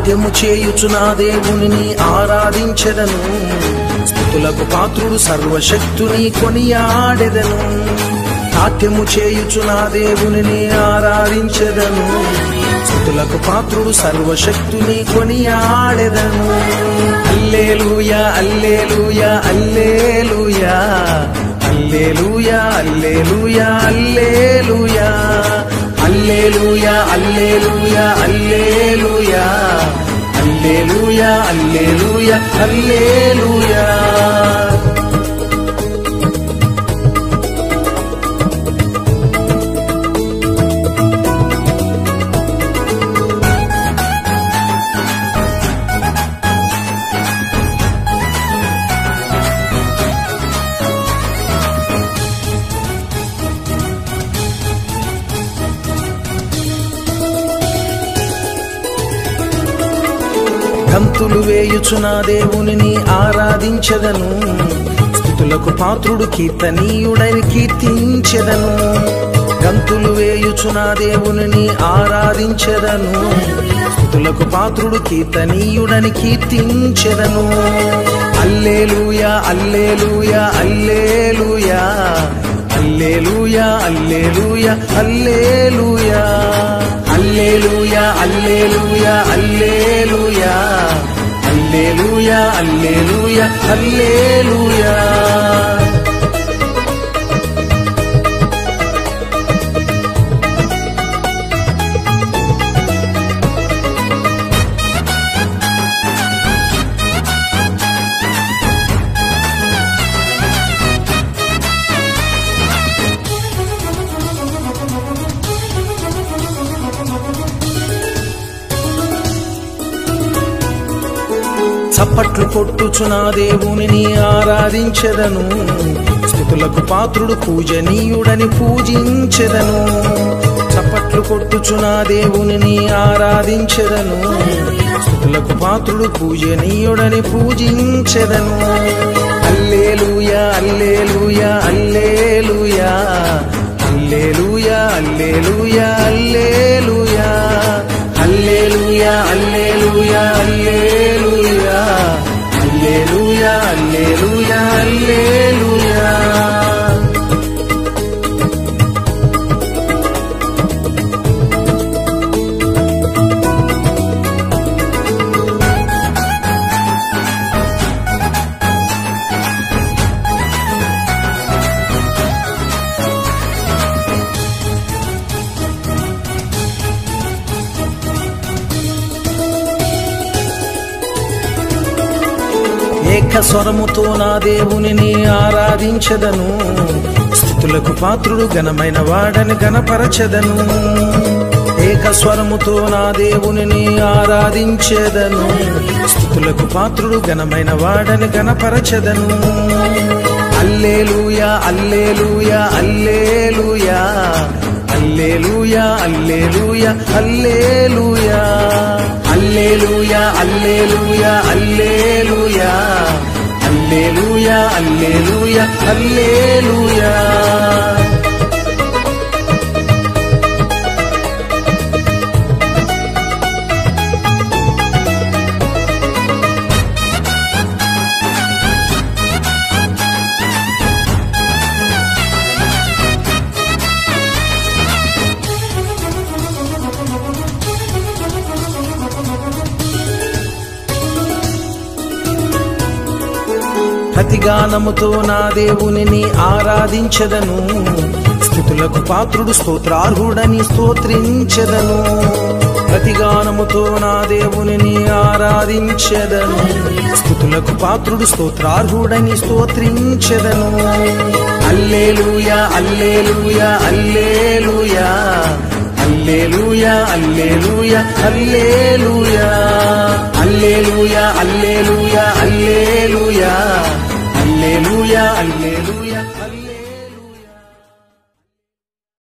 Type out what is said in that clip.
నాట్యము చేయుచు నా దేవుని ఆరాధించెదను స్థుతులకు పాత్రుడు సర్వశక్తుని కొనియాడెదను నాట్యము చేయుచు నా దేవుని ఆరాధించెదను స్థుతులకు పాత్రుడు సర్వశక్తుని కొనియాడెదను అల్లేలుయా అల్లేలుయా అల్లేలుయా అల్లేలుయా అల్లేలుయా అల్లేలుయా అల్లేలుయా అల్లేలుయా అల్లేలుయా అల్లేలుయా అల్లేలుయా అల్లేలుయా గంతులు వేయుచు నా దేవుని ఆరాధించెదను స్థుతులకు పాత్రుడు కీర్తనీయుడని కీర్తించెదను గంతులు వేయుచు నా దేవుని ఆరాధించెదను స్థుతులకు పాత్రుడు కీర్తనీయుడని కీర్తించెదను అల్లేలుయా అల్లేలుయా అల్లేలుయా అల్లేలుయా అల్లేలుయా అల్లేలుయా అల్లేలుయా అల్లేలుయా అల్లేలుయా అల్లేలుయా అల్లేలుయా అల్లేలుయా చప్పట్లు కొట్టుచు నా దేవుని ఆరాధించెదను స్థుతులకు పాత్రుడు పూజనీయుడని పూజించెదను చప్పట్లు కొట్టుచు నా దేవుని ఆరాధించెదను స్థుతులకు పాత్రుడు పూజనీయుడని పూజించెదను అల్లేలుయా అల్లేలుయా అల్లేలుయా అల్లేలుయా అల్లేలుయా అల్లేలుయా అల్లేలుయా అల్లేలుయా అల్లేలుయా అల్లేలుయా అల్లేలుయా అల్లేలుయా ఏక స్వరముతో నా దేవుని ఆరాధించదను స్థుతులకు పాత్రుడు ఘనమైన వాడని గణపరచెదను ఏక స్వరముతో నా దేవుని ఆరాధించేదను స్థుతులకు పాత్రుడు ఘనమైన వాడని గణపరచెదను అల్లేలుయా అల్లేలుయా అల్లేలుయా అల్లేలుయా అల్లేలుయా అల్లేలుయా అల్లేలుయా అల్లేలుయా అల్లేలుయా అల్లేలుయా అల్లేలుయా అల్లేలుయా ప్రతిగానముతో నా దేవుని ఆరాధించదను స్థుతులకు పాత్రుడు స్తోత్రార్హుడని స్తోత్రించదను ప్రతిగానముతో నా దేవుని ఆరాధించదను స్థుతులకు పాత్రుడు స్తోత్రార్హుడని స్తోత్రించదను అల్లేలుయా అల్లేలుయా అల్లేలుయా అల్లేలుయా అల్లేలుయా అల్లేలుయా అల్లేలుయా అల్లేలుయా అల్లేలుయా అల్లేలుయా అల్లేలుయా అల్లేలుయా